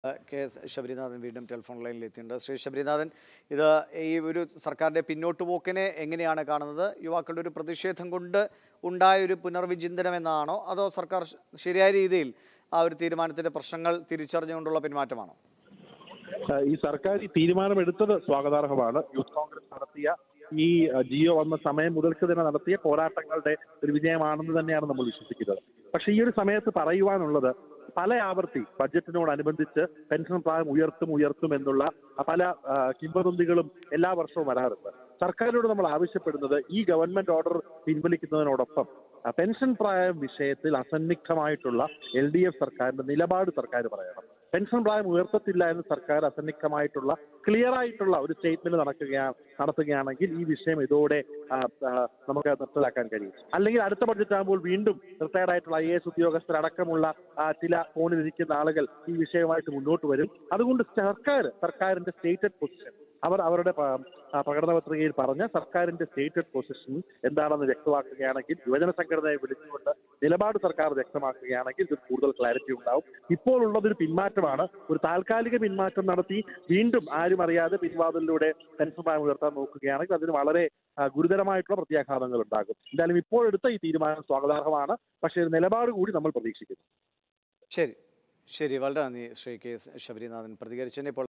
K S Sabarinathan വീണ്ടും telephone ലൈനിൽ എത്തിയിട്ടുണ്ട് ശ്രീ ശബരിനാഥൻ ഇത് ഈ ഒരു സർക്കാരിൻ്റെ പിന്നോട്ട് പോക്കിനെ എങ്ങനെയാണ് കാണുന്നത് യുവാക്കളുടെ ഒരു പ്രതിഷേധം കൊണ്ട് ഉണ്ടായ ഒരു പുനർവിചിന്തനം എന്നാണോ അതോ സർക്കാർ ശ- ശരിയായ രീതിയിൽ ആ ഒരു തീരുമാനത്തിൻ്റെ പ്രശ്നങ്ങൾ തിരിച്ചറിഞ്ഞുകൊണ്ടുള്ള പിന്മാറ്റമാണോ ഏഹ് ഈ സർക്കാർ ഈ തീരുമാനമെടുത്തത് സ്വാഗതാർഹമാണ് യൂത്ത് കോൺഗ്രസ് നടത്തിയ ഈ അഹ് ജിയോ വന്ന സമയം മുതൽക്ക് തന്നെ നടത്തിയ പോരാട്ടങ്ങളുടെ ഒരു വിജയമാണെന്ന് തന്നെയാണ് നമ്മൾ വിശ്വസിക്കുന്നത് പക്ഷേ ഈ ഒരു സമയത്ത് പറയുവാനുള്ളത് പല ആവർത്തി ബഡ്ജറ്റിനോടനുബന്ധിച്ച് പെൻഷൻ പ്രായം ഉയർത്തും ഉയർത്തും എന്നുള്ള പല ആഹ് കിംവദന്തികളും എല്ലാ വർഷവും വരാറുണ്ട് സർക്കാരിനോട് നമ്മൾ ആവശ്യപ്പെടുന്നത് ഈ ഗവൺമെന്റ് ഓർഡർ പിൻവലിക്കുന്നതിനോടൊപ്പം ആ, പെൻഷൻ പ്രായം വിഷയത്തിൽ അസന്നിഗ്ധമായിട്ടുള്ള എൽ ഡി എഫ് സർക്കാരിന്റെ നിലപാട് സർക്കാർ പറയണം പെൻഷൻ പ്രായം ഉയർത്തത്തില്ല എന്ന് സർക്കാർ അസന്നിഗ്ധമായിട്ടുള്ള ക്ലിയർ ആയിട്ടുള്ള ഒരു സ്റ്റേറ്റ്മെന്റ് നടക്കുകയാണ് നടത്തുകയാണെങ്കിൽ ഈ വിഷയം ഇതോടെ ആ, ആ, നമുക്ക് നിർത്തലാക്കാൻ കഴിയും അല്ലെങ്കിൽ അടുത്ത ബഡ്ജറ്റ് ആകുമ്പോൾ വീണ്ടും റിട്ടയർഡ് ആയിട്ടുള്ള ഐ എസ് ഉദ്യോഗസ്ഥരടക്കമുള്ള ആ, ചില ഫോണിലിരിക്കുന്ന ആളുകൾ ഈ വിഷയമായിട്ട് മുന്നോട്ട് വരും അതുകൊണ്ട് സർക്കാർ സർക്കാരിന്റെ സ്റ്റേറ്റഡ് പൊസിഷൻ അവർ അവരുടെ പ- ആ, പ്രകടന പത്രികയിൽ പറഞ്ഞ സർക്കാരിന്റെ സ്റ്റേറ്റഡ് പൊസിഷൻ എന്താണെന്ന് വ്യക്തമാക്കുകയാണെങ്കിൽ യുവജന സംഘടനയെ വിളിച്ചുകൊണ്ട് നിലപാട് സർക്കാർ വ്യക്തമാക്കുകയാണെങ്കിൽ ഇത് കൂടുതൽ ക്ലാരിറ്റി ഉണ്ടാവും ഇപ്പോൾ ഉള്ളതൊരു പിന്മാറ്റമാണ് ഒരു താൽക്കാലിക പിന്മാറ്റം നടത്തി വീണ്ടും ആരും അറിയാതെ പിൻവാതിലൂടെ പെൻഷൻ പ്രായം ഉയർത്താൻ നോക്കുകയാണെങ്കിൽ അതിന് വളരെ ആ, ഗുരുതരമായിട്ടുള്ള പ്രത്യാഘാതങ്ങൾ ഉണ്ടാകും എന്തായാലും ഇപ്പോൾ എടുത്ത ഈ തീരുമാനം സ്വാഗതാർഹമാണ് പക്ഷേ ഒരു നിലപാട് കൂടി നമ്മൾ പ്രതീക്ഷിക്കുന്നു ശരി ശരി വളരെ നന്ദി ശ്രീ കെ എസ് ശബരിനാഥൻ പ്രതികരിച്ചതിന് ഇപ്പോൾ